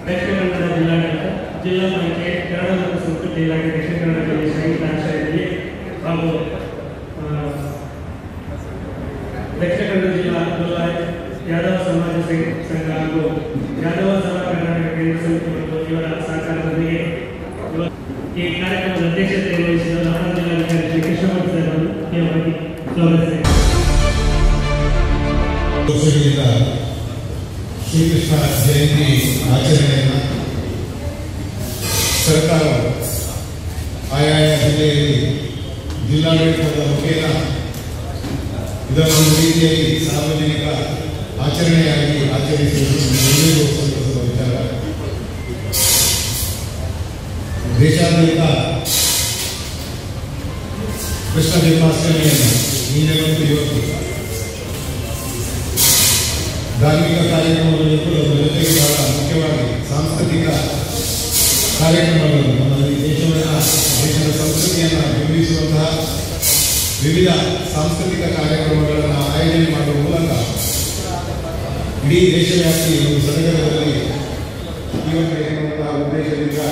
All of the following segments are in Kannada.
ದಕ್ಷಿಣ ಕನ್ನಡ ಜಿಲ್ಲಾಡಳಿತ ಜಿಲ್ಲಾ ಪಂಚಾಯತ್ ಕನ್ನಡ ಮತ್ತು ಸಂಸ್ಕೃತಿ ಇಲಾಖೆ ದಕ್ಷಿಣ ಕನ್ನಡ ಜಿಲ್ಲೆ ಸಂಯುಕ್ತ ಆಶ್ರಯದಲ್ಲಿ ಹಾಗೂ ಆ, ದಕ್ಷಿಣ ಕನ್ನಡ ಜಿಲ್ಲಾ ಜಿಲ್ಲಾ ಯಾದವ ಸಮಾಜ ಸಂಘ- ಸಂಘ ಹಾಗೂ ಯಾದವ ಸಭಾ ಕರ್ನಾಟಕ ಕೇಂದ್ರ ಸಮಿತಿ ಮತ್ತು ಇವರ ಸಹಕಾರದೊಂದಿಗೆ ಇವ- ಈ ಕಾರ್ಯಕ್ರಮದ ಅಧ್ಯಕ್ಷತೆ ವಹಿಸಿದ ನಮ್ಮ ಜಿಲ್ಲಾಧಿಕಾರಿ ಶ್ರೀ ಕೃಷ್ಣಮೂರ್ತಿ ಸರ್ ಅವರು ನೇಮವಾಗಿ ಸ್ವಾಗತಿಸಿದ್ದಾರೆ ವರ್ಷಗಳಿಂದ ಶ್ರೀಕೃಷ್ಣ ಜಯಂತಿ ಆಚರಣೆಯನ್ನು ಸರ್ಕಾರ ಆಯಾಯ ಜಿಲ್ಲೆಯಲ್ಲಿ ಜಿಲ್ಲಾಡಳಿತದ ಮುಖೇನ ಇದನ್ನು ರೀತಿಯಾಗಿ ಸಾರ್ವಜನಿಕ ಆಚರಣೆಯಾಗಿ ಆಚರಿಸುವುದು ಎಲ್ಲರಿಗೂ ಸಂತಸದ ವಿಚಾರ ದೇಶಾದ್ಯಂತ ಕೃಷ್ಣ ಜನ್ಮಾಷ್ಟಮಿಯನ್ನು ನಿನ್ನೆ ಮತ್ತು ಇವತ್ತು ಧಾರ್ಮಿಕ ಕಾರ್ಯಕ್ರಮಗಳಿಗೂ ಅದರ ಜೊತೆಗೆ ಬಹಳ ಮುಖ್ಯವಾಗಿ ಸಾಂಸ್ಕೃತಿಕ ಕಾರ್ಯಕ್ರಮಗಳನ್ನು ನಮ್ಮ ಈ ದೇಶವನ್ನು ದೇಶದ ಸಂಸ್ಕೃತಿಯನ್ನು ಬಿಂಬಿಸುವಂತಹ ವಿವಿಧ ಸಾಂಸ್ಕೃತಿಕ ಕಾರ್ಯಕ್ರಮಗಳನ್ನು ಆಯೋಜನೆ ಮಾಡುವ ಮೂಲಕ ಇಡೀ ದೇಶವ್ಯಾಪಿ ಒಂದು ಸಡಗರದಲ್ಲಿ ಜೀವನ ಎನ್ನುವಂತಹ ಉದ್ದೇಶದಿಂದ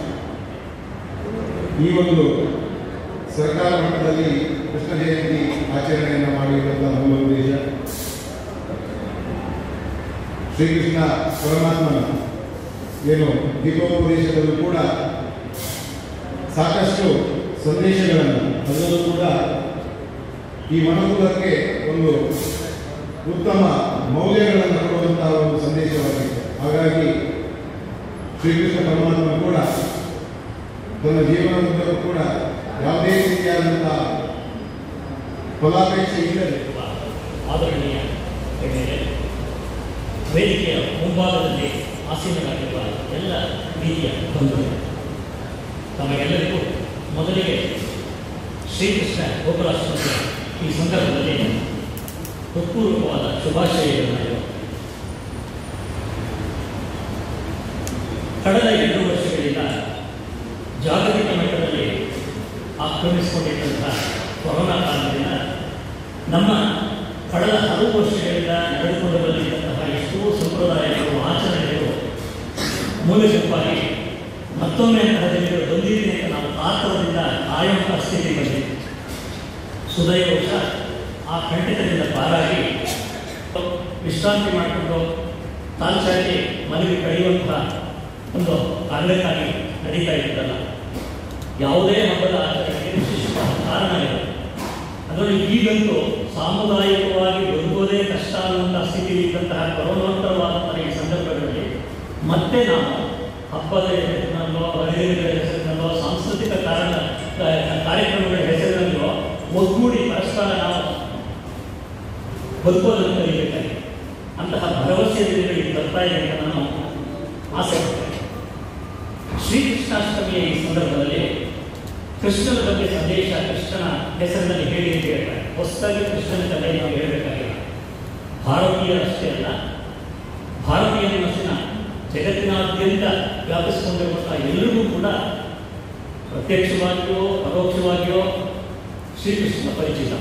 ಈ ಒಂದು ಸರ್ಕಾರ ಮಟ್ಟದಲ್ಲಿ ಕೃಷ್ಣ ಜಯಂತಿ ಆಚರಣೆಯನ್ನು ಮಾಡಿರುವಂತಹ ಮೂಲ ಉದ್ದೇಶ ಶ್ರೀಕೃಷ್ಣ ಪರಮಾತ್ಮನ ಏನು ದೀಪೋಪದೇಶದಲ್ಲೂ ಕೂಡ ಸಾಕಷ್ಟು ಸಂದೇಶಗಳನ್ನು ಅದರಲ್ಲೂ ಕೂಡ ಈ ಮನಕುಲಕ್ಕೆ ಒಂದು ಉತ್ತಮ ಮೌಲ್ಯಗಳನ್ನು ಕೊಡುವಂತಹ ಒಂದು ಸಂದೇಶವಾಗಿದೆ ಹಾಗಾಗಿ ಶ್ರೀಕೃಷ್ಣ ಪರಮಾತ್ಮ ಕೂಡ ತನ್ನ ಜೀವನದುದ್ದಕ್ಕೂ ಕೂಡ ಯಾವುದೇ ರೀತಿಯಾದಂತಹ ಫಲಾಪೇಕ್ಷೆ ಇಲ್ಲದೆ ಆದರಣೀಯ ಗಣ್ಯರೇ ವೇದಿಕೆಯ ಮುಂಭಾಗದಲ್ಲಿ ಆಸೀನರಾಗಿರುವ ಎಲ್ಲ ರೀತಿಯ ಬಂಧುಗಳು ತಮಗೆಲ್ಲರಿಗೂ ಮೊದಲಿಗೆ ಶ್ರೀಕೃಷ್ಣ ಗೋಕುಲಾಷ್ಟಮಿಯ ಈ ಸಂದರ್ಭದಲ್ಲಿ ಹೃತ್ಪೂರ್ವಕವಾದ ಶುಭಾಶಯಗಳನ್ನು ಹೇಳುವ ಕಳೆದ ಎರಡು ವರ್ಷಗಳಿಂದ ಜಾಗತಿಕ ಮಟ್ಟದಲ್ಲಿ ಆಕ್ರಮಿಸಿಕೊಂಡಿದ್ದಂತಹ ಕೊರೋನಾ ಕಾರಣದಿಂದ ನಮ್ಮ ಕಳೆದ ಹಲವು ವರ್ಷಗಳಿಂದ ನಡೆದುಕೊಂಡು ಬಂದಿದ್ದಂತಹ ಎಷ್ಟೋ ಸಂಪ್ರದಾಯಗಳು ಆಚರಣೆಗಳು ಮೂಲಭೂತವಾಗಿ ಮತ್ತೊಮ್ಮೆ ಹರದಿಗಳು ಬಂದಿದೆ ಅಂತ ನಾವು ಕಾತರದಿಂದ ಕಾಯುವಂತಹ ಸ್ಥಿತಿ ಬಂದಿದೆ ಸುದೈವಶ ಆ ಖಂಡಿತದಿಂದ ಪಾರಾಗಿ ವಿಶ್ರಾಂತಿ ಮಾಡಿಕೊಂಡು ತಾಲ್ಚಾಗಿ ಮನೆಗೆ ಕಳೆಯುವಂತಹ ಒಂದು ಕಾರಣಕ್ಕಾಗಿ ನಡೀತಾ ಇದ್ದಲ್ಲ ಯಾವುದೇ ಹಬ್ಬದ ಆಚರಣೆಗೆ ವಿಶಿಷ್ಟವಾದ ಕಾರಣ ಇದೆ ಅದರಲ್ಲಿ ಈಗಂತೂ ಸಾಮುದಾಯಿಕವಾಗಿ ಬದುಕೋದೇ ಕಷ್ಟ ಅನ್ನುವಂತಹ ಸ್ಥಿತಿ ಇದ್ದಂತಹ ಕೊರೋನೋತ್ತರವಾದಂತಹ ಈ ಸಂದರ್ಭಗಳಲ್ಲಿ ಮತ್ತೆ ನಾವು ಹಬ್ಬದ ಹೆಸರಿನಲ್ಲೋ ಹರಿದಿನಗಳ ಹೆಸರಿನಲ್ಲೋ ಸಾಂಸ್ಕೃತಿಕ ಕಾರಣ ಕಾರ್ಯಕ್ರಮಗಳ ಹೆಸರಿನಲ್ಲೋ ಒಗ್ಗೂಡಿ ಪರಸ್ಪರ ನಾವು ಬದುಕೋದನ್ನು ಕಲಿಬೇಕಾಗಿದೆ ಅಂತಹ ಭರವಸೆ ದಿನಗಳಿಗೆ ಬರ್ತಾ ಇದೆ ಅಂತ ನಾನು ಆಸೆ ಪಡ್ತೇನೆ ಶ್ರೀಕೃಷ್ಣಾಷ್ಟಮಿಯ ಈ ಸಂದರ್ಭದಲ್ಲಿ ಕೃಷ್ಣನ ಬಗ್ಗೆ ಸಂದೇಶ ಕೃಷ್ಣನ ಹೆಸರಿನಲ್ಲಿ ಹೇಳಿ ಅಂತ ಹೇಳ್ತಾರೆ ಹೊಸದಾಗಿ ಕೃಷ್ಣನ ಕಥೆ ನಾವು ಹೇಳಬೇಕಾಗಿಲ್ಲ ಭಾರತೀಯರಷ್ಟೇ ಅಲ್ಲ ಭಾರತೀಯ ಮನಸ್ಸಿನ ಜಗತ್ತಿನಾದ್ಯಂತ ವ್ಯಾಪಿಸಿಕೊಂಡಿರುವಂತಹ ಎಲ್ಲರಿಗೂ ಕೂಡ ಪ್ರತ್ಯಕ್ಷವಾಗಿಯೋ ಪರೋಕ್ಷವಾಗಿಯೋ ಶ್ರೀಕೃಷ್ಣ ಪರಿಚಿತ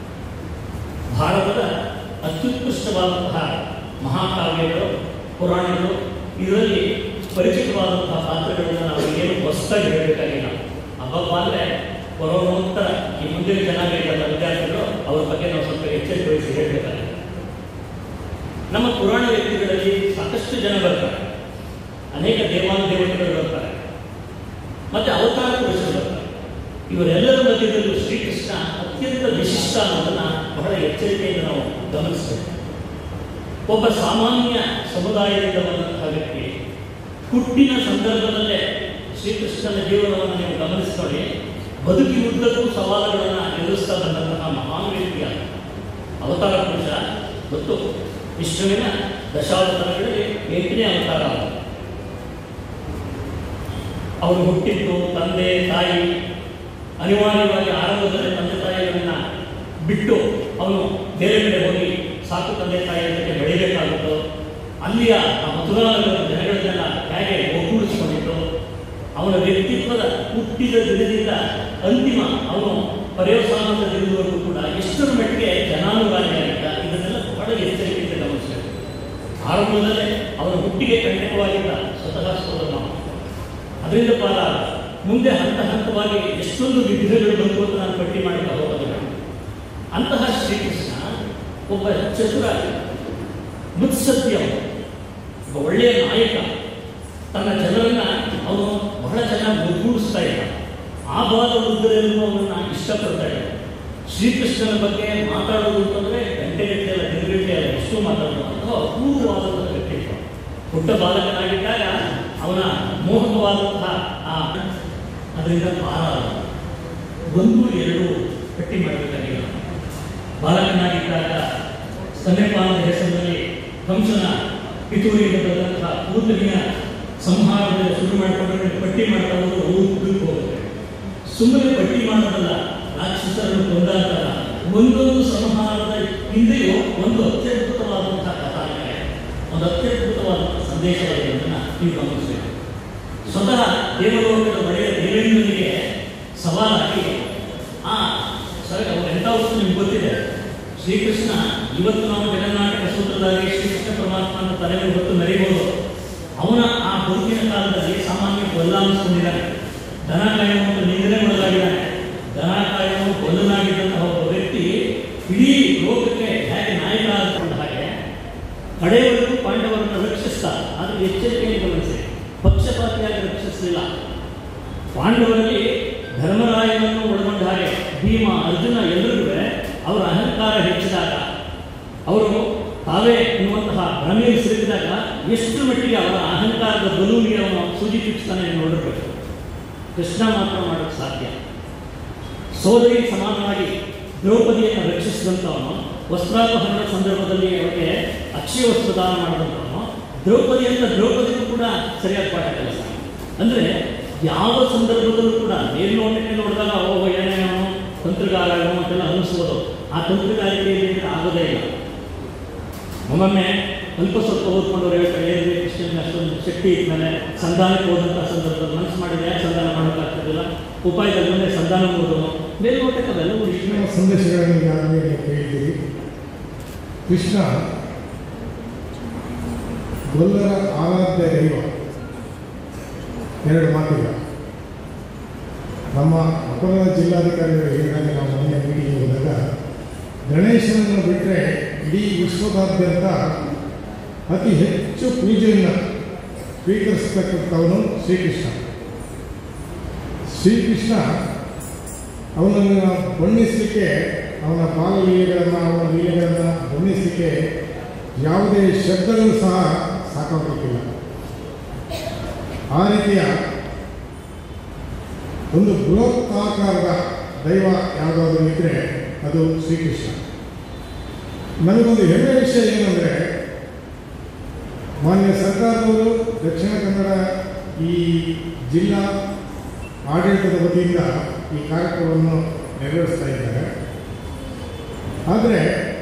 ಭಾರತದ ಅತ್ಯುತ್ಕೃಷ್ಟವಾದಂತಹ ಮಹಾಕಾವ್ಯಗಳು ಪುರಾಣಗಳು ಇದರಲ್ಲಿ ಪರಿಚಿತವಾದಂತಹ ಪಾತ್ರಗಳನ್ನು ನಾವು ಏನು ಹೊಸದಾಗಿ ಹೇಳಬೇಕಾಗಿಲ್ಲ ಹಬ್ಬ ಅಂದರೆ ಕೊರೋನೋತ್ತರ ಈ ಮುಂದಿನ ಜನಾಂಗದ ವಿದ್ಯಾರ್ಥಿಗಳು ಅವ್ರ ಬಗ್ಗೆ ನಾವು ಸ್ವಲ್ಪ ಎಚ್ಚರಿಕೆ ವಹಿಸಿ ಹೇಳಬೇಕಾಗಿದೆ ನಮ್ಮ ಪುರಾಣ ವ್ಯಕ್ತಿಗಳಲ್ಲಿ ಸಾಕಷ್ಟು ಜನ ಬರ್ತಾರೆ ಅನೇಕ ದೇವಾನುದೇವತೆಗಳು ಬರ್ತಾರೆ ಮತ್ತೆ ಅವತಾರ ಪುರುಷರು ಬರ್ತಾರೆ ಇವರೆಲ್ಲರ ಮಧ್ಯದಲ್ಲೂ ಶ್ರೀಕೃಷ್ಣ ಅತ್ಯಂತ ವಿಶಿಷ್ಟ ಅನ್ನೋದನ್ನ ಬಹಳ ಎಚ್ಚರಿಕೆಯಿಂದ ನಾವು ಗಮನಿಸಬೇಕು ಒಬ್ಬ ಸಾಮಾನ್ಯ ಸಮುದಾಯದಿಂದ ಬಂದಂತಹ ವ್ಯಕ್ತಿ ಹುಟ್ಟಿನ ಸಂದರ್ಭದಲ್ಲೇ ಶ್ರೀಕೃಷ್ಣನ ಜೀವನವನ್ನು ನೀವು ಗಮನಿಸ್ಕೊಳ್ಳಿ ಬದುಕಿನುದ್ದಕ್ಕೂ ಸವಾಲುಗಳನ್ನು ಎದುರಿಸ್ತಾ ಬಂದಂತಹ ಮಹಾನ್ ವ್ಯಕ್ತಿಯ ಅವತಾರ ಪುರುಷ ಮತ್ತು ವಿಷ್ಣುವಿನ ದಶಾವತಾರಗಳಲ್ಲಿ ಎಂಟನೇ ಅವತಾರ ಅವನು. ಅವನು ಹುಟ್ಟಿದ್ದು ತಂದೆ ತಾಯಿ ಅನಿವಾರ್ಯವಾಗಿ ಆರಂಭದಲ್ಲಿ ತಂದೆ ತಾಯಿಗಳನ್ನ ಬಿಟ್ಟು ಅವನು ಬೇರೆ ಕಡೆ ಹೋಗಿ ಸಾಕು ತಂದೆ ತಾಯಿಯ ಜೊತೆ ಬೆಳಿಬೇಕಾಗಿತ್ತು ಅಲ್ಲಿಯ ಆ ಮಥುರಾನಗರದ ಜನಗಳನ್ನೆಲ್ಲ ಹೇಗೆ ಒಗ್ಗೂಡಿಸಿಕೊಂಡಿತ್ತು ಅವನ ವ್ಯಕ್ತಿತ್ವದ ಹುಟ್ಟಿದ ದಿನದಿಂದ ಅಂತಿಮ ಅವನು ಪರ್ಯವಸಾನದ ದಿನದವರೆಗೂ ಕೂಡ ಎಷ್ಟರ ಮಟ್ಟಿಗೆ ಜನಾನುಗಾರಿಯಾಗಿದ್ದ ಇದನ್ನೆಲ್ಲ ಬಹಳ ಎಚ್ಚರಿಕೆಯಿಂದ ಗಮನಿಸಬೇಕು ಆರಂಭದಲ್ಲೇ ಅವನ ಹುಟ್ಟಿಗೆ ಕಂಟಕವಾಗಿದ್ದ ಸ್ವತಃ ಸೋದರ ಅದರಿಂದ ಪಾಲ ಮುಂದೆ ಹಂತ ಹಂತವಾಗಿ ಎಷ್ಟೊಂದು ವಿವಿಧಗಳು ಬಂತು ಅಂತ ನಾನು ಪಟ್ಟಿ ಮಾಡ್ತಾ ಹೋಗೋದಿಲ್ಲ ಅಂತಹ ಶ್ರೀಕೃಷ್ಣ ಒಬ್ಬ ಚತುರ ಮುತ್ಸತ್ಯ ಒಬ್ಬ ಒಳ್ಳೆಯ ನಾಯಕ ತನ್ನ ಜನರನ್ನ ಅವನು ಬಹಳ ಚೆನ್ನಾಗಿ ಒಗ್ಗೂಡಿಸ್ತಾ ಇದ್ದ ಆ ಭಾಗ ವೃದ್ಧರೆಲ್ಲರೂ ಅವನನ್ನ ಇಷ್ಟಪಡ್ತಾ ಇದ್ದ ಶ್ರೀಕೃಷ್ಣನ ಬಗ್ಗೆ ಮಾತಾಡೋದು ಅಂತಂದ್ರೆ ಗಂಟೆಗಟ್ಟಲೆ ಅಲ್ಲ ದಿನಗಟ್ಟಲೆ ಅಲ್ಲ ಎಷ್ಟು ಮಾತಾಡೋದು ಅಥವಾ ಅಪೂರ್ವವಾದಂತಹ ವ್ಯಕ್ತಿತ್ವ ಪುಟ್ಟ ಬಾಲಕನಾಗಿದ್ದಾಗ ಅವನ ಮೋಹಕವಾದಂತಹ ಆ ಅದರಿಂದ ಪಾರ ಒಂದು ಎರಡು ಪಟ್ಟಿ ಮಾಡಬೇಕಾಗಿಲ್ಲ ಬಾಲಕನಾಗಿದ್ದಾಗ ಸ್ತನ್ಯಪಾನದ ಹೆಸರಿನಲ್ಲಿ ಕಂಸನ ಪಿತೂರಿಗೆ ಬಂದಂತಹ ಕೂದಲಿನ ಸಂಹಾರದಿಂದ ಶುರು ಮಾಡಿಕೊಂಡ್ರೆ ಪಟ್ಟಿ ಮಾಡ್ತಾ ಹೋದ್ರೆ ಉದ್ದಕ್ಕೆ ಹೋಗುತ್ತೆ ಸುಮ್ಮನೆ ಪಟ್ಟಿ ಮಾಡೋದಲ್ಲ ರಾಕ್ಷಸರನ್ನು ಕೊಂದಾಡ್ತಾರ ಒಂದೊಂದು ಸಂಹಾರದ ಹಿಂದೆಯೂ ಒಂದು ಅತ್ಯದ್ಭುತವಾದಂತಹ ಕಥಾನಕ ಒಂದು ಅತ್ಯದ್ಭುತವಾದಂತಹ ಸಂದೇಶವಿದೆ ಅದನ್ನು ನೀವು ಗಮನಿಸಬೇಕು ಸ್ವತಃ ದೇವಲೋಕದ ಒಡೆಯ ದೇವೇಂದ್ರನಿಗೆ ಸವಾಲಾಗಿ ಆ ಸರಿ ಅವ್ರು ಎಂಥ ವಸ್ತು ನಿಮ್ಗೆ ಗೊತ್ತಿದೆ ಶ್ರೀಕೃಷ್ಣ ಇವತ್ತು ನಾವು ಜಗನ್ನಾಟಕ ಸೂತ್ರಧಾರಿ ಶ್ರೀಕೃಷ್ಣ ಪರಮಾತ್ಮನ ತಲೆ ಮೇಲೆ ಹೊತ್ತು ಮೆರೆಯಬಹುದು ಅವನ ಆ ಬದುಕಿನ ಕಾಲದಲ್ಲಿ ಸಾಮಾನ್ಯ ಕೊಲ್ಲಾಮಿಸ್ಕೊಂಡಿದ್ದಾನೆ ದನ ಕಾಯುವಂತ ನಿಂದನೆ ಒಳಗಾಗಿದ್ದಾನೆ ದನ ಕಾಯುವ ಕೊಲ್ಲನಾಗಿದ್ದಂತಹ ಒಬ್ಬ ವ್ಯಕ್ತಿ ಇಡೀ ಲೋಕಕ್ಕೆ ಹೇಗೆ ನಾಯಕ ಆದಂತ ಹಾಗೆ ಕಡೆಯವರೆಗೂ ಪಾಂಡವರನ್ನು ರಕ್ಷಿಸ್ತಾ ಆದರೆ ಎಚ್ಚರಿಕೆಯನ್ನು ಗಮನಿಸಿ ಪಕ್ಷಪಾತಿಯಾಗಿ ರಕ್ಷಿಸಲಿಲ್ಲ ಪಾಂಡವರಲ್ಲಿ ಧರ್ಮರಾಯನನ್ನು ಒಳಗೊಂಡ ಹಾಗೆ ಭೀಮ ಅರ್ಜುನ ಎಲ್ಲರಿಗೂ ಅವರ ಅಹಂಕಾರ ಹೆಚ್ಚಿದಾಗ ಅವರು ತಾವೇ ಎನ್ನುವಂತಹ ಭ್ರಮೆಯಲ್ಲಿ ಸಿಲುಕಿದಾಗ ಎಷ್ಟು ಮಟ್ಟಿಗೆ ಅವರ ಅಹಂಕಾರದ ಬಲೂನಿಗೆ ಅವನು ಸೂಚಿಸುತ್ತಾನೆ ಎಂದು ನೋಡಿರ್ಬೇಕು ಕೃಷ್ಣ ಮಾತ್ರ ಮಾಡೋಕ್ಕೆ ಸಾಧ್ಯ ಸೋದರಿ ಸಮಾನವಾಗಿ ದ್ರೌಪದಿಯನ್ನು ರಕ್ಷಿಸಿದಂಥವನು ವಸ್ತ್ರಾಪಹರಣ ಸಂದರ್ಭದಲ್ಲಿ ಅವರಿಗೆ ಅಕ್ಷಯ ವಸ್ತ್ರದಾನ ಮಾಡಿದಂಥವನು ದ್ರೌಪದಿ ಅಂತ ದ್ರೌಪದಿಗೂ ಕೂಡ ಸರಿಯಾದ ಪಾಠ ಕೆಲಸ ಅಂದರೆ ಯಾವ ಸಂದರ್ಭದಲ್ಲೂ ಕೂಡ ಮೇಲ್ನೋಟಕ್ಕೆ ನೋಡಿದಾಗ ಓ ಏನೇನೋ ತಂತ್ರಗಾರ ಏನೋ ಅಂತೆಲ್ಲ ಅನಿಸ್ಬೋದು ಆ ತಂತ್ರಗಾರಿಕೆಯಲ್ಲಿ ಆಗೋದೇ ಇಲ್ಲ ಒಮ್ಮೊಮ್ಮೆ ಅಲ್ಪ ಸ್ವಲ್ಪ ಓದ್ಕೊಂಡವ್ರು ಹೇಳ್ತಾರೆ ಏನ್ರಿ ಕೃಷ್ಣನ ಅಷ್ಟೊಂದು ಶಕ್ತಿ ಇದ್ಮೇಲೆ ಸಂಧಾನಕ್ಕೆ ಹೋದಂಥ ಸಂದರ್ಭದಲ್ಲಿ ಮನಸ್ಸು ಮಾಡಿದ್ರೆ ಯಾಕೆ ಸಂಧಾನ ಮಾಡೋಕ್ಕಾಗ್ತಿರಲಿಲ್ಲ ಉಪಾಯದಲ್ಲಿ ಮುಂದೆ ಸಂಧಾನ ಮಾಡೋದು ಮೇಲ್ನೋಟಕ್ಕೆ ಅವೆಲ್ಲವೂ ಇಷ್ಟ ಕೃಷ್ಣನ ಸಂದೇಶಗಳನ್ನು ಈಗಾಗಲೇ ನೀವು ಕೇಳಿದ್ದೀರಿ ಕೃಷ್ಣ ಗೊಲ್ಲರ ಆರಾಧ್ಯ ದೈವ ಎರಡು ಮಾತಿಲ್ಲ ನಮ್ಮ ಅಪರ ಜಿಲ್ಲಾಧಿಕಾರಿಗಳು ಈಗಾಗಲೇ ನಾವು ಮೊನ್ನೆ ಮೀಟಿಂಗ್ ಹೋದಾಗ ಗಣೇಶನನ್ನು ಬಿಟ್ಟರೆ ಇಡೀ ವಿಶ್ವದಾದ್ಯಂತ ಅತಿ ಹೆಚ್ಚು ಪೂಜೆಯನ್ನು ಸ್ವೀಕರಿಸ್ತಕ್ಕಂಥವನು ಶ್ರೀಕೃಷ್ಣ ಶ್ರೀಕೃಷ್ಣ ಅವನನ್ನು ಬಣ್ಣಿಸಲಿಕ್ಕೆ ಅವನ ಬಾಲಲೀಲೆಗಳನ್ನು ಅವನ ಲೀಲೆಗಳನ್ನು ಬಣ್ಣಿಸಲಿಕ್ಕೆ ಯಾವುದೇ ಶಬ್ದಗಳು ಸಹ ಸಾಕಾಗಲಿಕ್ಕಿಲ್ಲ ಆ ರೀತಿಯ ಒಂದು ಬೃಹತ್ತಾಕಾರದ ದೈವ ಯಾವುದಾದ್ರೂ ಇದ್ದರೆ ಅದು ಶ್ರೀಕೃಷ್ಣ ನನಗೊಂದು ಹೆಮ್ಮೆ ವಿಷಯ ಏನಂದರೆ ಮಾನ್ಯ ಸರ್ಕಾರದವರು ದಕ್ಷಿಣ ಕನ್ನಡ ಈ ಜಿಲ್ಲಾ ಆಡಳಿತದ ವತಿಯಿಂದ ಈ ಕಾರ್ಯಕ್ರಮವನ್ನು ನೆರವೇರಿಸ್ತಾ ಇದ್ದಾರೆ ಆದರೆ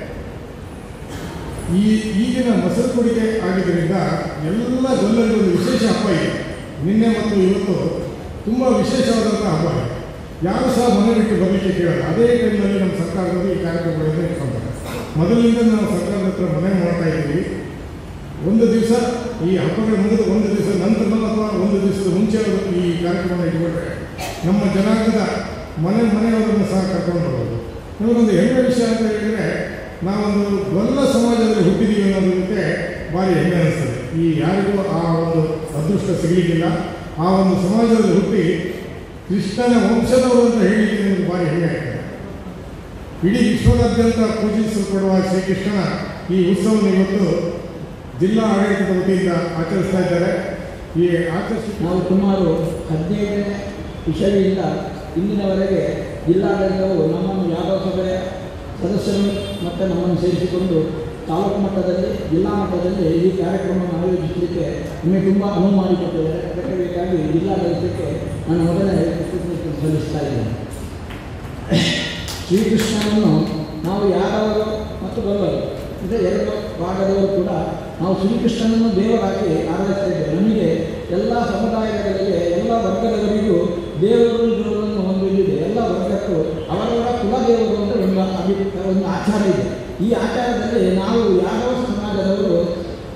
ಈ ಈಗಿನ ಮೊಸರು ಕೊಡುಗೆ ಆಗಿದ್ದರಿಂದ ಎಲ್ಲ ಗೊಲ್ಲರಿಗೂ ಒಂದು ವಿಶೇಷ ಹಬ್ಬ ಇದೆ ನಿನ್ನೆ ಮತ್ತು ಇವತ್ತು ತುಂಬ ವಿಶೇಷವಾದಂಥ ಹಬ್ಬ ಇದೆ ಯಾರು ಸಹ ಮನೆ ಬಿಟ್ಟು ಬರಲಿಕ್ಕೆ ಕೇಳಲ್ಲ ಅದೇ ಟೈಮ್ನಲ್ಲಿ ನಮ್ಮ ಸರ್ಕಾರದವರು ಈ ಕಾರ್ಯಕ್ರಮಗಳನ್ನು ಇಟ್ಕೊಳ್ತಾರೆ ಮೊದಲಿಂದ ನಾವು ಸರ್ಕಾರದ ಹತ್ರ ಮನೆ ಮಾಡ್ತಾ ಇದ್ದೀವಿ ಒಂದು ದಿವಸ ಈ ಹಬ್ಬಗಳು ಮುಗಿದ ಒಂದು ದಿವಸ ನಂತರ ಅಥವಾ ಒಂದು ದಿವಸದ ಮುಂಚೆ ಅವರು ಈ ಕಾರ್ಯಕ್ರಮ ಇಟ್ಕೊಂಡ್ರೆ ನಮ್ಮ ಜನಾಂಗದ ಮನೆ ಮನೆಯವರನ್ನು ಸಹ ಕರ್ಕೊಂಡು ಬರ್ಬೋದು ನಮಗೊಂದು ಹೆಮ್ಮೆ ವಿಷಯ ಅಂತ ಹೇಳಿದರೆ ನಾವೊಂದು ಗೊಲ್ಲ ಸಮಾಜದಲ್ಲಿ ಹುಟ್ಟಿದ್ದೀವಿ ಅನ್ನೋದಕ್ಕೆ ಭಾರಿ ಹೆಮ್ಮೆ ಅನಿಸ್ತದೆ ಈ ಯಾರಿಗೂ ಆ ಒಂದು ಅದೃಷ್ಟ ಸಿಗಲಿಕ್ಕಿಲ್ಲ ಆ ಒಂದು ಸಮಾಜದಲ್ಲಿ ಹುಟ್ಟಿ ಕೃಷ್ಣನ ವಂಶದವರು ಅಂತ ಹೇಳಲಿಕ್ಕೆ ನಮಗೆ ಭಾರಿ ಹೆಮ್ಮೆ ಆಗ್ತದೆ ಇಡೀ ವಿಶ್ವದಾದ್ಯಂತ ಪೂಜಿಸಲ್ಪಡುವ ಶ್ರೀಕೃಷ್ಣನ ಈ ಉತ್ಸವವನ್ನು ಇವತ್ತು ಜಿಲ್ಲಾ ಆಡಳಿತದ ವತಿಯಿಂದ ಆಚರಿಸ್ತಾ ಇದ್ದಾರೆ ಈ ಆಚರಿಸಿ ನಾವು ಸುಮಾರು ಹದಿನೈದನೇ ಇಸವಿಯಿಂದ ಇಂದಿನವರೆಗೆ ಜಿಲ್ಲಾಡಳಿತವು ನಮ್ಮನ್ನು ಯಾದವ ಸಭೆಯ ಸದಸ್ಯರು ಮತ್ತು ನಮ್ಮನ್ನು ಸೇರಿಸಿಕೊಂಡು ತಾಲೂಕು ಮಟ್ಟದಲ್ಲಿ ಜಿಲ್ಲಾ ಮಟ್ಟದಲ್ಲಿ ಈ ಕಾರ್ಯಕ್ರಮವನ್ನು ಆಯೋಜಿಸಲಿಕ್ಕೆ ನಮಗೆ ತುಂಬ ಅನುವು ಮಾಡಿಕೊಟ್ಟಿದ್ದಾರೆ ಅದಕ್ಕೆ ಬೇಕಾಗಿ ಜಿಲ್ಲಾಡಳಿತಕ್ಕೆ ನಾನು ಮೊದಲೇ ಕೃತಜ್ಞತೆ ಸಲ್ಲಿಸ್ತಾ ಇದ್ದೇನೆ ಶ್ರೀಕೃಷ್ಣನನ್ನು ನಾವು ಯಾದವರು ಮತ್ತು ಗೊಲ್ಲರು ಅಂದರೆ ಎರಡು ಭಾಗದವರು ಕೂಡ ನಾವು ಶ್ರೀಕೃಷ್ಣನನ್ನು ದೇವರಾಗಿ ಆರಾಧಿಸ್ತಾ ಇದ್ದೇವೆ ನಮಗೆ ಎಲ್ಲ ಸಮುದಾಯಗಳಿಗೆ ಎಲ್ಲ ವರ್ಗದವರಿಗೂ ದೇವರು ಇರುವುದನ್ನು ಒಂದು ಇದಿದೆ ಎಲ್ಲ ವರ್ಗಕ್ಕೂ ಅವರವರ ಕುಲದೇವರು ಅಂತ ಒಂದು ಅಭಿ ಒಂದು ಆಚಾರ ಇದೆ ಈ ಆಚಾರದಲ್ಲಿ ನಾವು ಯಾದವ ಸಮಾಜದವರು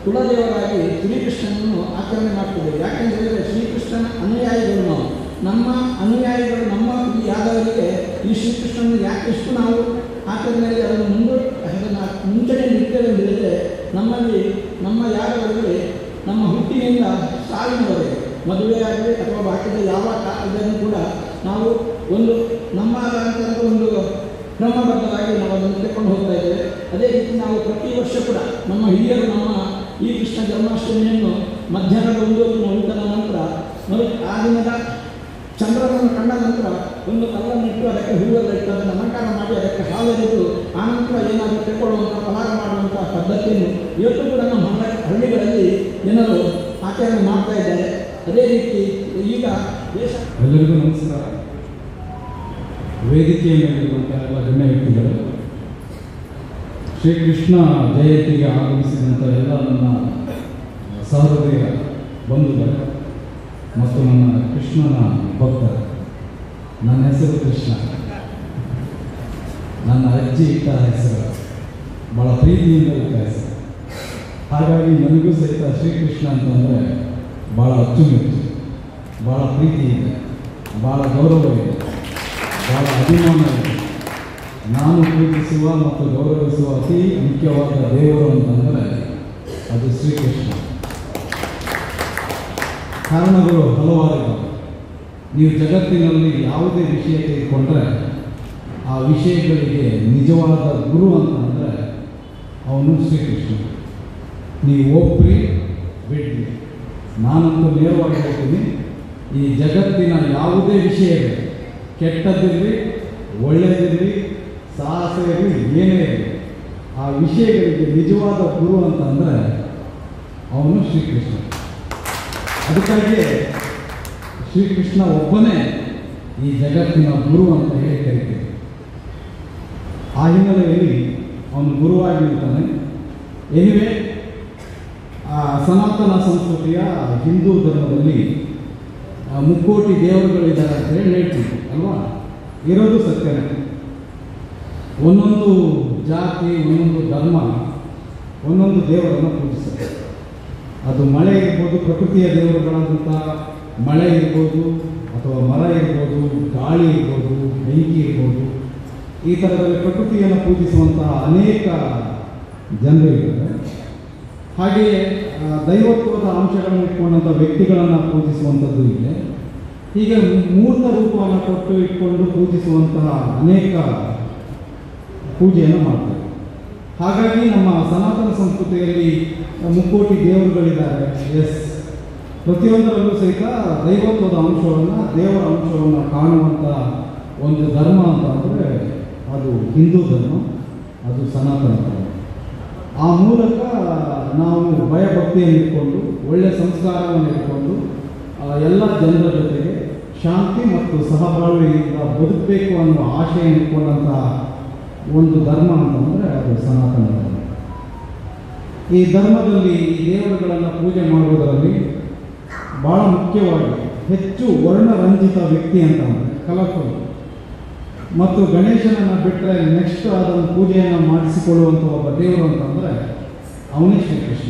ಕುಲದೇವರಾಗಿ ಶ್ರೀಕೃಷ್ಣನನ್ನು ಆಚರಣೆ ಮಾಡ್ತಿದ್ದೇವೆ ಯಾಕೆಂತ ಹೇಳಿದರೆ ಶ್ರೀಕೃಷ್ಣನ ಅನುಯಾಯಿಗಳು ನಾವು ನಮ್ಮ ಅನುಯಾಯಿಗಳು ನಮ್ಮ ಈ ಯಾದವರಿಗೆ ಈ ಶ್ರೀಕೃಷ್ಣನ ಯಾಕೆ ಎಷ್ಟು ನಾವು ಆಚರಣೆಯಲ್ಲಿ ಅದನ್ನು ಮುಂದೆ ಅದನ್ನು ಮುಂಚೂಣಿ ನಿರ್ತೇವೆ ಅಂತ ಹೇಳಿದರೆ ನಮ್ಮಲ್ಲಿ ನಮ್ಮ ಯಾದವರಿಗೆ ನಮ್ಮ ಹುಟ್ಟಿನಿಂದ ಸಾವಿನವರೆಗೆ ಮದುವೆಯಾಗಲಿ ಅಥವಾ ಬಾಕಿದ ಯಾವ ಕಾ- ಇದನ್ನು ಕೂಡ ನಾವು ಒಂದು ನಮ್ಮ ಅಂತ ಒಂದು ಕ್ರಮಬದ್ಧವಾಗಿ ನಾವು ಅದನ್ನು ತೆಗೆದುಕೊಂಡು ಹೋಗ್ತಾ ಇದ್ದೇವೆ ಅದೇ ರೀತಿ ನಾವು ಪ್ರತಿ ವರ್ಷ ಕೂಡ ನಮ್ಮ ಹಿರಿಯರು ನಮ್ಮ ಈ ಕೃಷ್ಣ ಜನ್ಮಾಷ್ಟಮಿಯನ್ನು ಮಧ್ಯಾಹ್ನದ ಒಂದು ಹೊತ್ತಿನ ಊಟದ ನಂತರ ಮರು ಆ ದಿನದ ಚಂದ್ರನನ್ನು ಕಂಡ ನಂತರ ಒಂದು ಕಲ್ಲನ್ನಿಟ್ಟು ಅದಕ್ಕೆ ಹೂವೆಲ್ಲ ಇಟ್ಟು ಅದನ್ನು ಅಲಂಕಾರ ಮಾಡಿ ಅದಕ್ಕೆ ಹಾಲೆರೆದು ಆನಂತರ ಏನಾದರೂ ತೆಕ್ಕೊಳ್ಳುವಂಥ ಫಲಾರ ಮಾಡುವಂಥ ಪದ್ಧತಿಯನ್ನು ಇವತ್ತು ಕೂಡ ನಮ್ಮ ಹಳ್ಳ- ಹಳ್ಳಿಗಳಲ್ಲಿ ಜನರು ಆಚರಣೆ ಮಾಡ್ತಾ ಇದ್ದಾರೆ ಅದೇ ರೀತಿ ಈಗ ದೇಶ ಎಲ್ಲರಿಗೂ ನಮಸ್ಕಾರ ವೇದಿಕೆಯ ಮೇಲಿರುವಂಥ ಎಲ್ಲ ಗಣ್ಯ ವ್ಯಕ್ತಿಗಳು ಶ್ರೀಕೃಷ್ಣ ಜಯಂತಿಗೆ ಆಗಮಿಸಿದಂಥ ಎಲ್ಲ ನನ್ನ ಸಹೃದಯ ಬಂಧುಗಳು ಮತ್ತು ನನ್ನ ಕೃಷ್ಣನ ಭಕ್ತರು ನನ್ನ ಹೆಸರು ಕೃಷ್ಣ ನನ್ನ ಅಜ್ಜಿ ಇಟ್ಟ ಹೆಸರು ಭಾಳ ಪ್ರೀತಿಯಿಂದ ಇಟ್ಟ ಹೆಸರು ಹಾಗಾಗಿ ನನಗೂ ಸಹಿತ ಶ್ರೀಕೃಷ್ಣ ಅಂತಂದರೆ ಭಾಳ ಅಚ್ಚುಮೆಚ್ಚು ಭಾಳ ಪ್ರೀತಿ ಇದೆ ಭಾಳ ಗೌರವ ಇದೆ ಭಾಳ ಅಭಿಮಾನ ಇದೆ ನಾನು ಪ್ರೀತಿಸುವ ಮತ್ತು ಗೌರವಿಸುವ ಅತಿ ಮುಖ್ಯವಾದ ದೇವರು ಅಂತಂದರೆ ಅದು ಶ್ರೀಕೃಷ್ಣ ಕಾರಣಗಳು ಹಲವಾರು ಇದ್ದಾವೆ ನೀವು ಜಗತ್ತಿನಲ್ಲಿ ಯಾವುದೇ ವಿಷಯ ತೆಗೆದುಕೊಂಡ್ರೆ ಆ ವಿಷಯಗಳಿಗೆ ನಿಜವಾದ ಗುರು ಅಂತಂದರೆ ಅವನು ಶ್ರೀಕೃಷ್ಣ ನೀವು ಒಪ್ಪ್ರಿ ಬಿಡ್ರಿ ನಾನಂತೂ ನೇರವಾಗಿ ಹೇಳ್ತೀನಿ ಈ ಜಗತ್ತಿನ ಯಾವುದೇ ವಿಷಯ ಇರಲಿ ಕೆಟ್ಟದಿರಲಿ ಒಳ್ಳೆಯದಿರಲಿ ಸಾಹಸ ಇರಲಿ ಏನೇ ಇರಲಿ ಆ ವಿಷಯಗಳಿಗೆ ನಿಜವಾದ ಗುರು ಅಂತಂದರೆ ಅವನು ಶ್ರೀಕೃಷ್ಣ ಅದಕ್ಕಾಗಿಯೇ ಶ್ರೀಕೃಷ್ಣ ಒಬ್ಬನೇ ಈ ಜಗತ್ತಿನ ಗುರು ಅಂತ ಹೇಳಿ ಕರಿತೀವಿ ಆ ಹಿನ್ನೆಲೆಯಲ್ಲಿ ಅವನು ಗುರುವಾಗಿ ನಿಲ್ತಾನೆ ಎನಿವೆ ಆ ಸನಾತನ ಸಂಸ್ಕೃತಿಯ ಹಿಂದೂ ಧರ್ಮದಲ್ಲಿ ಆ, ಮುಕ್ಕೋಟಿ ದೇವರುಗಳಿದ್ದಾರೆ ಅಂತ ಹೇಳಿ ಹೇಳ್ತೀವಿ ಅಲ್ವಾ ಇರೋದು ಸತ್ಯನೇ ಒಂದೊಂದು ಜಾತಿ ಒಂದೊಂದು ಧರ್ಮ ಒಂದೊಂದು ದೇವರನ್ನು ಪೂಜಿಸುತ್ತೆ ಅದು ಮಳೆ ಇರ್ಬೋದು ಪ್ರಕೃತಿಯ ದೇವರುಗಳಾದಂಥ ಮಳೆ ಇರ್ಬೋದು ಅಥವಾ ಮರ ಇರ್ಬೋದು ಗಾಳಿ ಇರ್ಬೋದು ಬೆಂಕಿ ಇರ್ಬೋದು ಈ ಥರದಲ್ಲಿ ಪ್ರಕೃತಿಯನ್ನು ಪೂಜಿಸುವಂತಹ ಅನೇಕ ಜನರು ಇದ್ದಾರೆ ಹಾಗೆಯೇ ಆ, ದೈವತ್ವದ ಅಂಶಗಳನ್ನು ಇಟ್ಕೊಂಡಂಥ ವ್ಯಕ್ತಿಗಳನ್ನು ಪೂಜಿಸುವಂಥದ್ದು ಇದೆ ಹೀಗೆ ಮೂರ್ತ ರೂಪವನ್ನು ಕೊಟ್ಟು ಇಟ್ಕೊಂಡು ಪೂಜಿಸುವಂತಹ ಅನೇಕ ಪೂಜೆಯನ್ನು ಮಾಡ್ತಾರೆ ಹಾಗಾಗಿ ನಮ್ಮ ಸನಾತನ ಸಂಸ್ಕೃತಿಯಲ್ಲಿ ಮುಕ್ಕೋಟಿ ದೇವರುಗಳಿದ್ದಾರೆ ಎಸ್ ಪ್ರತಿಯೊಂದರಲ್ಲೂ ಸಹಿತ ದೈವತ್ವದ ಅಂಶವನ್ನು ದೇವರ ಅಂಶವನ್ನು ಕಾಣುವಂಥ ಒಂದು ಧರ್ಮ ಅಂತ ಅಂದರೆ ಅದು ಹಿಂದೂ ಧರ್ಮ ಅದು ಸನಾತನ ಧರ್ಮ ಆ ಮೂಲಕ ನಾವು ಭಯಭಕ್ತಿಯನ್ನು ಇಟ್ಕೊಂಡು ಒಳ್ಳೆಯ ಸಂಸ್ಕಾರವನ್ನು ಇಟ್ಕೊಂಡು ಆ, ಎಲ್ಲ ಜನರ ಜೊತೆಗೆ ಶಾಂತಿ ಮತ್ತು ಸಹಬಾಳ್ವೆಯಿಂದ ಬದುಕಬೇಕು ಅನ್ನುವ ಆಶಯ ಇಟ್ಕೊಂಡಂತಹ ಒಂದು ಧರ್ಮ ಅಂತಂದರೆ ಅದು ಸನಾತನ ಧರ್ಮ ಈ ಧರ್ಮದಲ್ಲಿ ಈ ದೇವರುಗಳನ್ನು ಪೂಜೆ ಮಾಡುವುದರಲ್ಲಿ ಭಾಳ ಮುಖ್ಯವಾಗಿ ಹೆಚ್ಚು ವರ್ಣರಂಜಿತ ವ್ಯಕ್ತಿ ಅಂತ ಅಂದರೆ ಕಲರ್ಫುಲ್ ಮತ್ತು ಗಣೇಶನನ್ನು ಬಿಟ್ಟರೆ ನೆಕ್ಸ್ಟ್ ಅದನ್ನು ಪೂಜೆಯನ್ನು ಮಾಡಿಸಿಕೊಳ್ಳುವಂಥ ಒಬ್ಬ ದೇವರು ಅಂತಂದರೆ ಅವನೇ ಶ್ರೀಕೃಷ್ಣ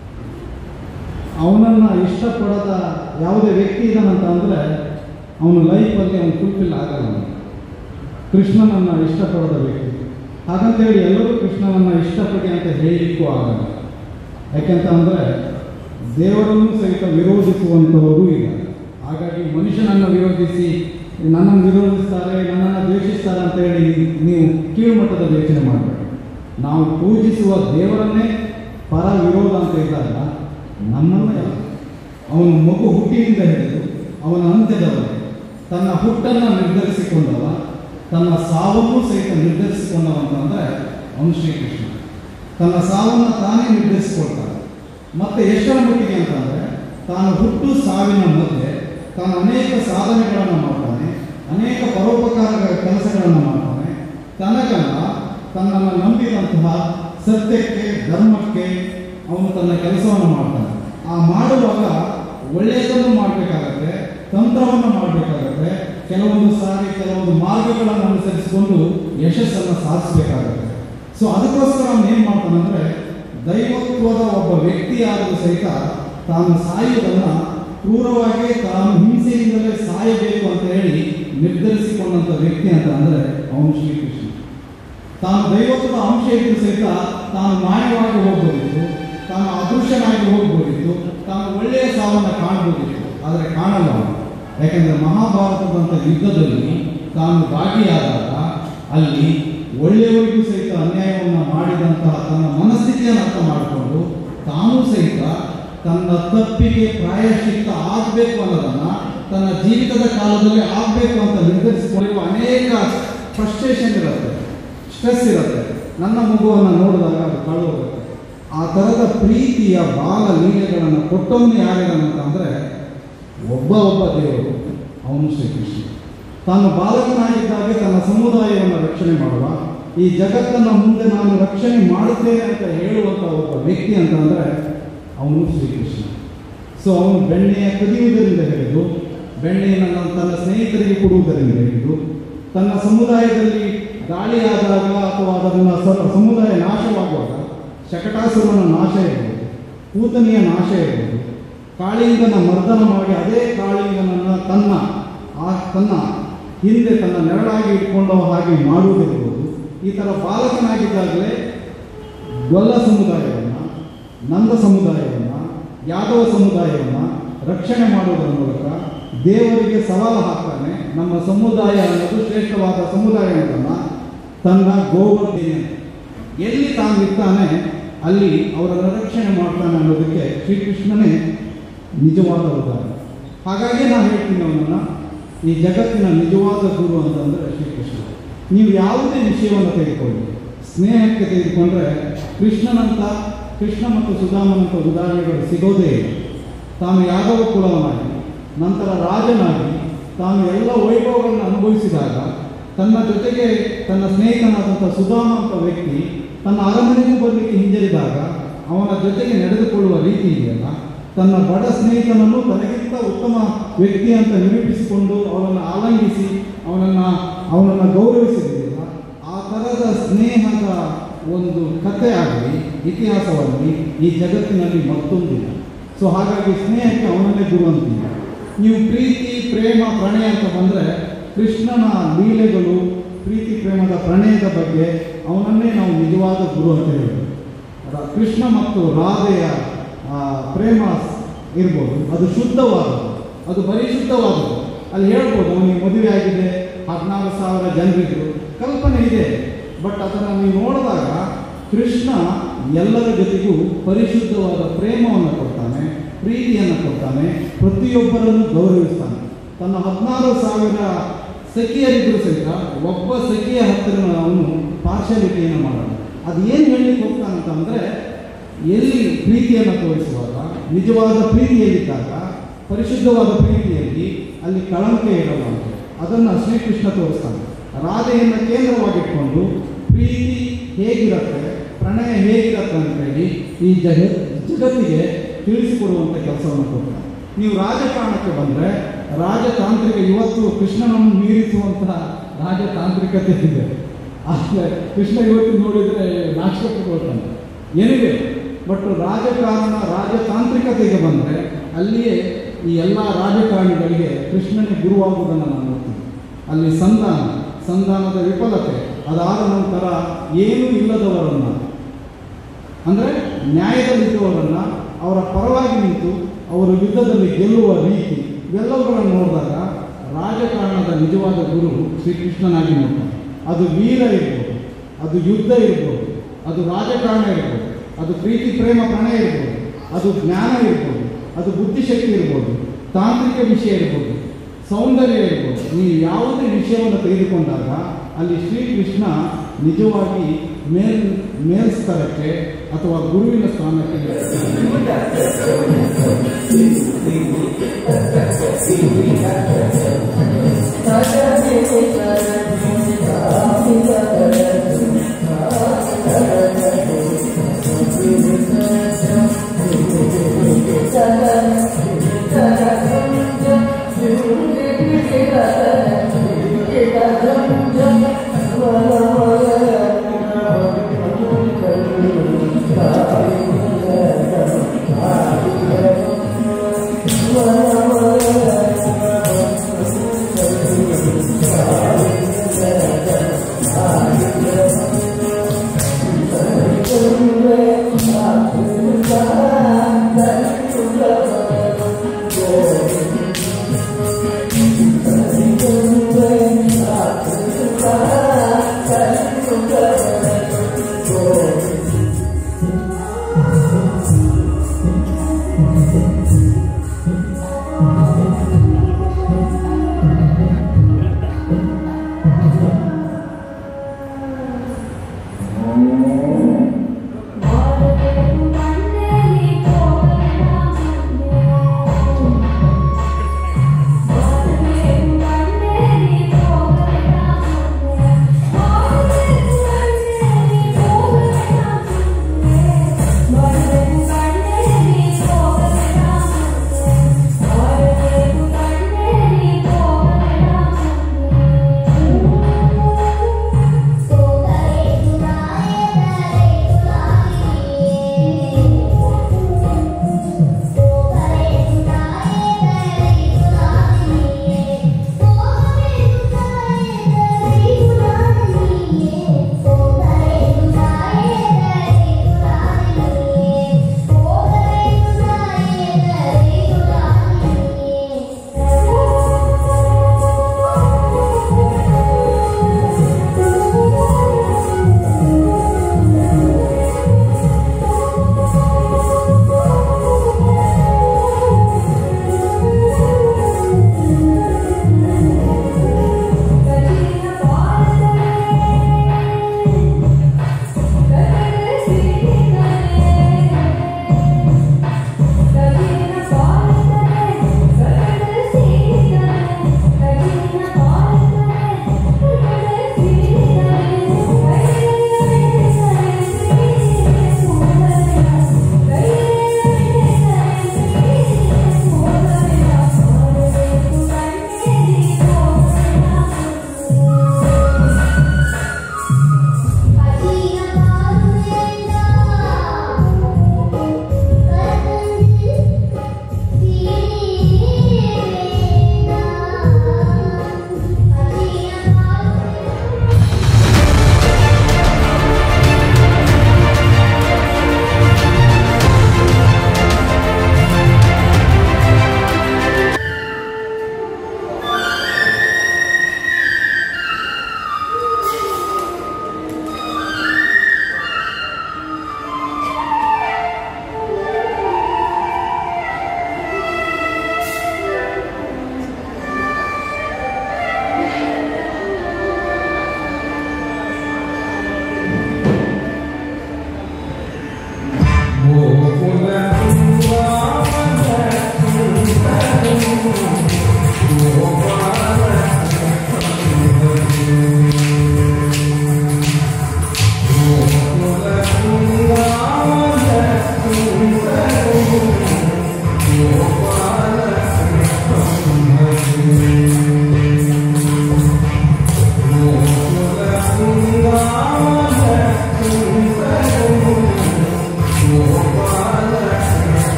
ಅವನನ್ನು ಇಷ್ಟಪಡದ ಯಾವುದೇ ವ್ಯಕ್ತಿ ಇದ್ದಾನಂತ ಅಂದರೆ ಅವನ ಲೈಫಲ್ಲಿ ಅವನು ಫುಲ್ಫಿಲ್ ಆಗಲ್ಲ ಅವನು. ಕೃಷ್ಣನನ್ನು ಇಷ್ಟಪಡದ ವ್ಯಕ್ತಿ ಹಾಗಂತೇಳಿ ಎಲ್ಲರೂ ಕೃಷ್ಣನನ್ನು ಇಷ್ಟಪಡಿ ಅಂತ ಹೇಳಲಿಕ್ಕೂ ಆಗಲ್ಲ ಯಾಕೆಂತ ಅಂದರೆ ದೇವರನ್ನು ಸಹಿತ ವಿರೋಧಿಸುವಂಥವರು ಇದ್ದಾರೆ ಹಾಗಾಗಿ ಮನುಷ್ಯನನ್ನು ವಿರೋಧಿಸಿ ನನ್ನನ್ನು ವಿರೋಧಿಸ್ತಾರೆ ನನ್ನನ್ನು ದ್ವೇಷಿಸ್ತಾರೆ ಅಂತ ಹೇಳಿ ನೀವು ಕೀಳುಮಟ್ಟದ ಯೋಚನೆ ಮಾಡಬೇಡಿ ನಾವು ಪೂಜಿಸುವ ದೇವರನ್ನೇ ಪರ ವಿರೋಧ ಅಂತ ಇದ್ದಾಗ ನಮ್ಮನ್ನು ಯಾರು? ಅವನು ಮಗು ಹುಟ್ಟಿನಿಂದ ಹಿಡಿದು ಅವನ ಅಂತ್ಯದವರೆಗೆ ತನ್ನ ಹುಟ್ಟನ್ನು ನಿರ್ಧರಿಸಿಕೊಂಡವ ತನ್ನ ಸಾವನ್ನು ಸಹಿತ ನಿರ್ಧರಿಸಿಕೊಂಡವ ಅಂತಂದರೆ ಅವನು ಶ್ರೀಕೃಷ್ಣ ತನ್ನ ಸಾವನ್ನು ತಾನೇ ನಿರ್ಧರಿಸಿಕೊಳ್ತಾನೆ ಮತ್ತೆ ಎಷ್ಟರ ಮಟ್ಟಿಗೆ ಅಂತಂದರೆ ತಾನು ಹುಟ್ಟು ಸಾವಿನ ಮಧ್ಯೆ ತಾನು ಅನೇಕ ಸಾಧನೆಗಳನ್ನು ಮಾಡ್ತಾನೆ ಅನೇಕ ಪರೋಪಕಾರ ಕೆಲಸಗಳನ್ನು ಮಾಡ್ತಾನೆ ತನಗಲ್ಲ ತನ್ನನ್ನು ನಂಬಿದಂತಹ ಸತ್ಯಕ್ಕೆ ಧರ್ಮಕ್ಕೆ ಅವನು ತನ್ನ ಕೆಲಸವನ್ನು ಮಾಡ್ತಾನೆ ಆ ಮಾಡುವಾಗ ಒಳ್ಳೆಯದನ್ನು ಮಾಡಬೇಕಾಗತ್ತೆ ತಂತ್ರವನ್ನು ಮಾಡಬೇಕಾಗತ್ತೆ ಕೆಲವೊಂದು ಸಾರಿ ಕೆಲವೊಂದು ಮಾರ್ಗಗಳನ್ನು ಅನುಸರಿಸಿಕೊಂಡು ಯಶಸ್ಸನ್ನು ಸಾಧಿಸಬೇಕಾಗತ್ತೆ ಸೊ ಅದಕ್ಕೋಸ್ಕರ ಅವನು ಏನು ಮಾಡ್ತಾನಂದ್ರೆ ದೈವತ್ವದ ಒಬ್ಬ ವ್ಯಕ್ತಿಯಾದರೂ ಸಹಿತ ತಾನು ಸಾಯುವುದನ್ನು ಕ್ರೂರವಾಗಿ ತಾನು ಹಿಂಸೆಯಿಂದಲೇ ಸಾಯಬೇಕು ಅಂತ ಹೇಳಿ ನಿರ್ಧರಿಸಿಕೊಂಡಂಥ ವ್ಯಕ್ತಿ ಅಂತ ಅಂದರೆ ಅವನು ಶ್ರೀಕೃಷ್ಣ ತಾನು ದೈವತ್ವದ ಅಂಶ ಇದ್ದು ಸಹಿತ ತಾನು ಮಾಯವಾಗಿ ಹೋಗ್ಬೋದಿತ್ತು ತಾನು ಅದೃಶ್ಯನಾಗಿ ಹೋಗ್ಬೋದಿತ್ತು ತಾನು ಒಳ್ಳೆಯ ಸಾವನ್ನು ಕಾಣಬಹುದಿತ್ತು ಆದರೆ ಕಾಣಲ್ಲ ಅವನು. ಯಾಕಂದ್ರೆ ಮಹಾಭಾರತದಂಥ ಯುದ್ಧದಲ್ಲಿ ತಾನು ಭಾಗಿಯಾದಾಗ ಅಲ್ಲಿ ಒಳ್ಳೆಯವರಿಗೂ ಸಹಿತ ಅನ್ಯಾಯವನ್ನು ಮಾಡಿದಂತಹ ತನ್ನ ಮನಸ್ಥಿತಿಯನ್ನು ಅರ್ಥ ಮಾಡಿಕೊಂಡು ತಾನು ಸಹಿತ ತನ್ನ ತಪ್ಪಿಗೆ ಪ್ರಾಯಶ್ಚಿತ್ತ ಆಗಬೇಕು ಅನ್ನೋದನ್ನ ತನ್ನ ಜೀವಿತದ ಕಾಲದಲ್ಲಿ ಆಗಬೇಕು ಅಂತ ನಿರ್ಧರಿಸಿಕೊಂಡಿರುವ ಅನೇಕ ಫ್ರಸ್ಟ್ರೇಷನ್ ಇರುತ್ತೆ ಸ್ಟ್ರೆಸ್ ಇರುತ್ತೆ ನನ್ನ ಮಗುವನ್ನು ನೋಡಿದಾಗ ಅದು ಕಳು ಹೋಗುತ್ತೆ ಆ ಥರದ ಪ್ರೀತಿಯ ಬಾಲ ಲೀಲೆಗಳನ್ನು ಕೊಟ್ಟವನು ಯಾರಿದ್ದಾನಂತ ಅಂದರೆ ಒಬ್ಬ ಒಬ್ಬ ದೇವರು ಅವನು ಶ್ರೀಕೃಷ್ಣ ತಾನು ಬಾಲಕನಾಗಿದ್ದಾಗೆ ತನ್ನ ಸಮುದಾಯವನ್ನು ರಕ್ಷಣೆ ಮಾಡುವ ಈ ಜಗತ್ತನ್ನು ಮುಂದೆ ನಾನು ರಕ್ಷಣೆ ಮಾಡುತ್ತೇನೆ ಅಂತ ಹೇಳುವಂಥ ಒಬ್ಬ ವ್ಯಕ್ತಿ ಅಂತ ಅಂದರೆ ಅವನು ಶ್ರೀಕೃಷ್ಣ ಸೊ ಅವನು ಬೆಣ್ಣೆಯ ಕದಿಯುವುದರಿಂದ ಹಿಡಿದು ಬೆಣ್ಣೆಯನ್ನು ತನ್ನ ಸ್ನೇಹಿತರಿಗೆ ಕೊಡುವುದರಿಂದ ಹಿಡಿದು ತನ್ನ ಸಮುದಾಯದಲ್ಲಿ ದಾಳಿಯಾದಾಗ ಅಥವಾ ಅದನ್ನು ಸ- ಸಮುದಾಯ ನಾಶವಾಗುವಾಗ ಶಕಟಾಸುರನ ನಾಶ ಇರ್ಬೋದು ಕೂತನಿಯ ನಾಶ ಇರ್ಬೋದು ಕಾಳಿಂಗನ ಮರ್ದನ ಮಾಡಿ ಅದೇ ಕಾಳಿಂಗನನ್ನು ತನ್ನ ಆ ತನ್ನ ಹಿಂದೆ ತನ್ನ ನೆರಳಾಗಿ ಇಟ್ಕೊಂಡ ಹಾಗೆ ಮಾಡುವುದಿರ್ಬೋದು ಈ ಥರ ಬಾಲಕನಾಗಿದ್ದಾಗಲೇ ಗೊಲ್ಲ ಸಮುದಾಯವನ್ನು ನಂದ ಸಮುದಾಯವನ್ನು ಯಾದವ ಸಮುದಾಯವನ್ನು ರಕ್ಷಣೆ ಮಾಡುವುದರ ಮೂಲಕ ದೇವರಿಗೆ ಸವಾಲು ಹಾಕ್ತಾನೆ ನಮ್ಮ ಸಮುದಾಯ ಅನ್ನೋದು ಶ್ರೇಷ್ಠವಾದ ಸಮುದಾಯ ಅಂತನ್ನ ತನ್ನ ಗೋವರ್ಧನೆ ಎಲ್ಲಿ ತಾನು ಇರ್ತಾನೆ ಅಲ್ಲಿ ಅವರನ್ನು ರಕ್ಷಣೆ ಮಾಡ್ತಾನೆ ಅನ್ನೋದಕ್ಕೆ ಶ್ರೀಕೃಷ್ಣನೇ ನಿಜವಾದ ಉದಾಹರಣೆ ಹಾಗಾಗಿ ನಾನು ಹೇಳ್ತೀನಿ ಅವನನ್ನು ಈ ಜಗತ್ತಿನ ನಿಜವಾದ ಗುರು ಅಂತಂದರೆ ಶ್ರೀಕೃಷ್ಣ ನೀವು ಯಾವುದೇ ವಿಷಯವನ್ನು ತೆಗೆದುಕೊಳ್ಳಿ ಸ್ನೇಹಕ್ಕೆ ತೆಗೆದುಕೊಂಡ್ರೆ ಕೃಷ್ಣನಂತ ಕೃಷ್ಣ ಮತ್ತು ಸುಧಾಮನಂತ ಉದಾಹರಣೆಗಳು ಸಿಗೋದೇ ಇಲ್ಲ ತಾನು ಯಾದವ ಕುಲವನಾಗಿ ನಂತರ ರಾಜನಾಗಿ ತಾನು ಎಲ್ಲ ವೈಭವಗಳನ್ನು ಅನುಭವಿಸಿದಾಗ ತನ್ನ ಜೊತೆಗೆ ತನ್ನ ಸ್ನೇಹಿತನಾದಂಥ ಸುಧಾಮ ಅಂತ ವ್ಯಕ್ತಿ ತನ್ನ ಅರಮನೆಗೂ ಬರಲಿಕ್ಕೆ ಹಿಂಜರಿದಾಗ ಅವನ ಜೊತೆಗೆ ನಡೆದುಕೊಳ್ಳುವ ರೀತಿ ಇದೆಯಲ್ಲ ತನ್ನ ಬಡ ಸ್ನೇಹಿತನನ್ನು ತನಗಿಂತ ಉತ್ತಮ ವ್ಯಕ್ತಿ ಅಂತ ನಿರೂಪಿಸಿಕೊಂಡು ಅವನನ್ನು ಆಲಂಗಿಸಿ ಅವನನ್ನು ಅವನನ್ನು ಗೌರವಿಸಿದೆಯಲ್ಲ ಆ ಥರದ ಸ್ನೇಹದ ಒಂದು ಕಥೆ ಆಗಲಿ ಇತಿಹಾಸವಾಗಿ ಈ ಜಗತ್ತಿನಲ್ಲಿ ಮತ್ತೊಂದಿಲ್ಲ ಸೊ ಹಾಗಾಗಿ ಸ್ನೇಹಕ್ಕೆ ಅವನನ್ನೇ ಗುರು ಅಂತೀನಿ ನೀವು ಪ್ರೀತಿ ಪ್ರೇಮ ಪ್ರಣಯ ಅಂತ ಬಂದರೆ ಕೃಷ್ಣನ ಲೀಲೆಗಳು ಪ್ರೀತಿ ಪ್ರೇಮದ ಪ್ರಣಯದ ಬಗ್ಗೆ ಅವನನ್ನೇ ನಾವು ನಿಜವಾದ ಗುರು ಅಂತ ಹೇಳ್ಬೋದು ರ- ಕೃಷ್ಣ ಮತ್ತು ರಾಧೆಯ ಆ, ಪ್ರೇಮ ಇರ್ಬೋದು ಅದು ಶುದ್ಧವಾದದ್ದು ಅದು ಪರಿಶುದ್ಧವಾದದ್ದು ಅಲ್ಲಿ ಹೇಳ್ಬೋದು ಅವನಿಗೆ ಮದುವೆ ಆಗಿದೆ ಹದಿನಾರು ಸಾವಿರ ಜನರಿದ್ರು ಕಲ್ಪನೆ ಇದೆ ಬಟ್ ಅದನ್ನು ನೀವು ನೋಡಿದಾಗ ಕೃಷ್ಣ ಎಲ್ಲರ ಜೊತೆಗೂ ಪರಿಶುದ್ಧವಾದ ಪ್ರೇಮವನ್ನು ಕೊಡ್ತಾನೆ ಪ್ರೀತಿಯನ್ನು ಕೊಡ್ತಾನೆ ಪ್ರತಿಯೊಬ್ಬರನ್ನು ಗೌರವಿಸ್ತಾನೆ ತನ್ನ ಹದಿನಾರು ಸಾವಿರ ಸಖಿಯರಿದ್ದರೂ ಸಹಿತ ಒಬ್ಬ ಸಖಿಯ ಹತ್ತಿರ ಅವನು ಪಾರ್ಶಾಲಿಟಿಯನ್ನು ಮಾಡೋಣ ಅದು ಏನು ಹೇಳಲಿಕ್ಕೆ ಹೋಗ್ತಾನಂತ ಅಂದರೆ ಎಲ್ಲಿ ಪ್ರೀತಿಯನ್ನು ತೋರಿಸುವಾಗ ನಿಜವಾದ ಪ್ರೀತಿಯಲ್ಲಿದ್ದಾಗ ಪರಿಶುದ್ಧವಾದ ಪ್ರೀತಿಯಲ್ಲಿ ಅಲ್ಲಿ ಕಳಂಕ ಇರಲ್ಲ ಅಂತ ಅದನ್ನು ಶ್ರೀಕೃಷ್ಣ ತೋರಿಸ್ತಾನೆ ರಾಧೆಯನ್ನು ಕೇಂದ್ರವಾಗಿಟ್ಕೊಂಡು ಪ್ರೀತಿ ಹೇಗಿರುತ್ತೆ ಪ್ರಣಯ ಹೇಗಿರುತ್ತೆ ಅಂತ ಹೇಳಿ ಈ ಜಗ ಜಗತ್ತಿಗೆ ತಿಳಿಸಿಕೊಡುವಂಥ ಕೆಲಸವನ್ನು ಕೊಡ್ತಾನೆ ನೀವು ರಾಜಕಾರಣಕ್ಕೆ ಬಂದರೆ ರಾಜತಾಂತ್ರಿಕ ಇವತ್ತು ಕೃಷ್ಣನನ್ನು ಮೀರಿಸುವಂತಹ ರಾಜತಾಂತ್ರಿಕತೆ ಇದೆ ಆದರೆ ಕೃಷ್ಣ ಇವತ್ತು ನೋಡಿದರೆ ನಾಶಕಗೊಳ್ತಾನೆ ಏನಿದೆ ಬಟ್ ರಾಜಕಾರಣ ರಾಜತಾಂತ್ರಿಕತೆಗೆ ಬಂದರೆ ಅಲ್ಲಿಯೇ ಈ ಎಲ್ಲ ರಾಜಕಾರಣಿಗಳಿಗೆ ಕೃಷ್ಣನೇ ಗುರುವಾಗುವುದನ್ನು ನಾನು ನೋಡ್ತೀನಿ ಅಲ್ಲಿ ಸಂಧಾನ ಸಂಧಾನದ ವಿಫಲತೆ ಅದಾದ ನಂತರ ಏನೂ ಇಲ್ಲದವರನ್ನು ಅಂದರೆ ನ್ಯಾಯದಲ್ಲಿದ್ದವರನ್ನು ಅವರ ಪರವಾಗಿ ನಿಂತು ಅವರು ಯುದ್ಧದಲ್ಲಿ ಗೆಲ್ಲುವ ರೀತಿ ಇವೆಲ್ಲವುಗಳನ್ನು ನೋಡಿದಾಗ ರಾಜಕಾರಣದ ನಿಜವಾದ ಗುರು ಶ್ರೀಕೃಷ್ಣನಾಗಿ ನೋಡ್ತಾನೆ ಅದು ವೀರ ಇರ್ಬೋದು ಅದು ಯುದ್ಧ ಇರ್ಬೋದು ಅದು ರಾಜಕಾರಣ ಇರ್ಬೋದು ಅದು ಪ್ರೀತಿ ಪ್ರೇಮ ಪ್ರಣಯ ಇರ್ಬೋದು ಅದು ಜ್ಞಾನ ಇರ್ಬೋದು ಅದು ಬುದ್ಧಿಶಕ್ತಿ ಇರ್ಬೋದು ತಾಂತ್ರಿಕ ವಿಷಯ ಇರ್ಬೋದು ಸೌಂದರ್ಯ ಇರ್ಬೋದು ನೀವು ಯಾವುದೇ ವಿಷಯವನ್ನು ತೆಗೆದುಕೊಂಡಾಗ ಅಲ್ಲಿ ಶ್ರೀಕೃಷ್ಣ ನಿಜವಾಗಿ ಮೇಲ್ ಮೇಲ್ಸ್ತರಕ್ಕೆ ಅಥವಾ ಗುರುವಿನ ಸ್ಥಾನಕ್ಕೆ Thank you.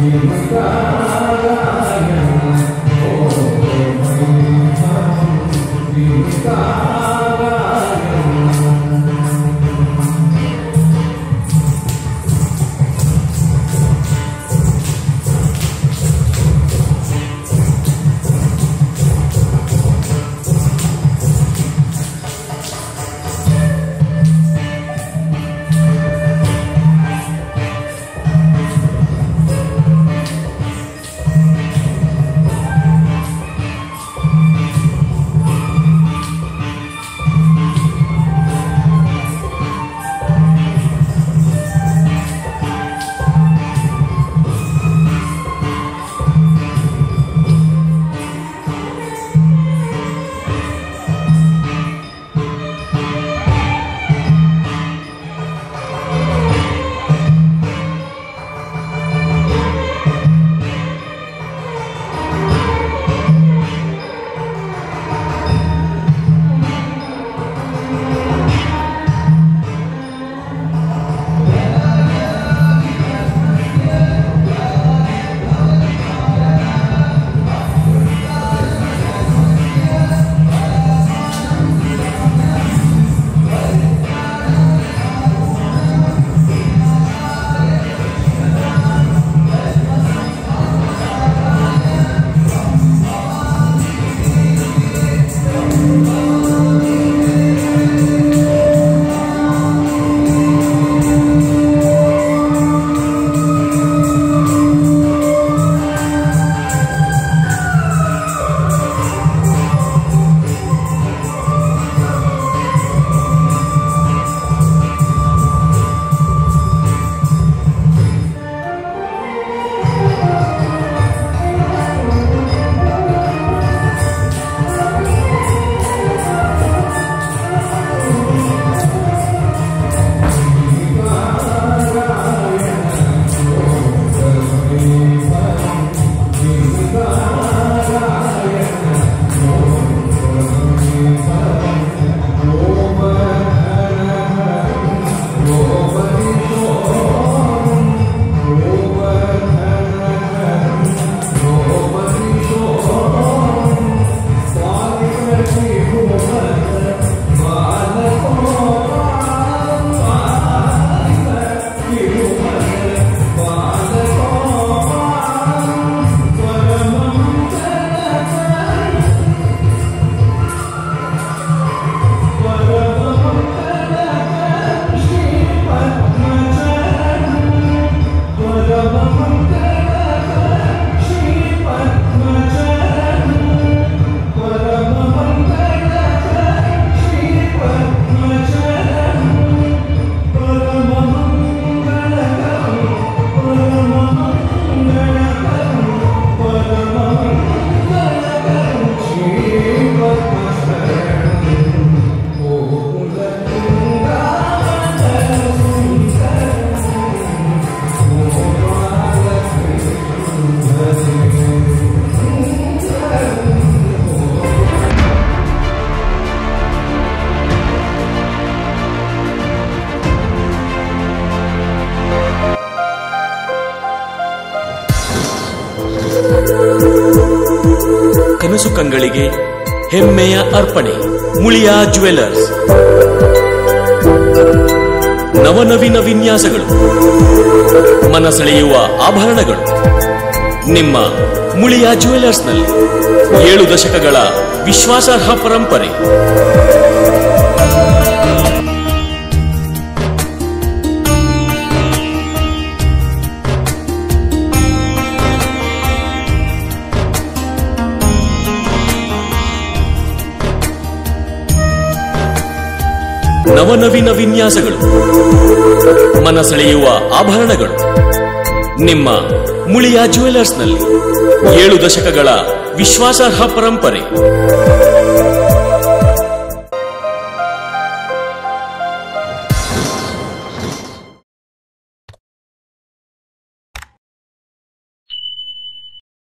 ಕನಸು ಕಂಗಳಿಗೆ ಹೆಮ್ಮೆಯ ಅರ್ಪಣೆ ಮುಳಿಯ ಜ್ಯುವೆಲರ್ಸ್ ನವನವೀನ ವಿನ್ಯಾಸಗಳು ಮನಸೆಳೆಯುವ ಆಭರಣಗಳು ನಿಮ್ಮ ಮುಳಿಯ ಜ್ಯುವೆಲರ್ಸ್ನಲ್ಲಿ ಏಳು ದಶಕಗಳ ವಿಶ್ವಾಸಾರ್ಹ ಪರಂಪರೆ ನವನವೀನ ವಿನ್ಯಾಸಗಳು ಮನಸೆಳೆಯುವ ಆಭರಣಗಳು ನಿಮ್ಮ ಮುಳಿಯ ಜ್ಯುವೆಲರ್ಸ್ನಲ್ಲಿ ಏಳು ದಶಕಗಳ ವಿಶ್ವಾಸಾರ್ಹ ಪರಂಪರೆ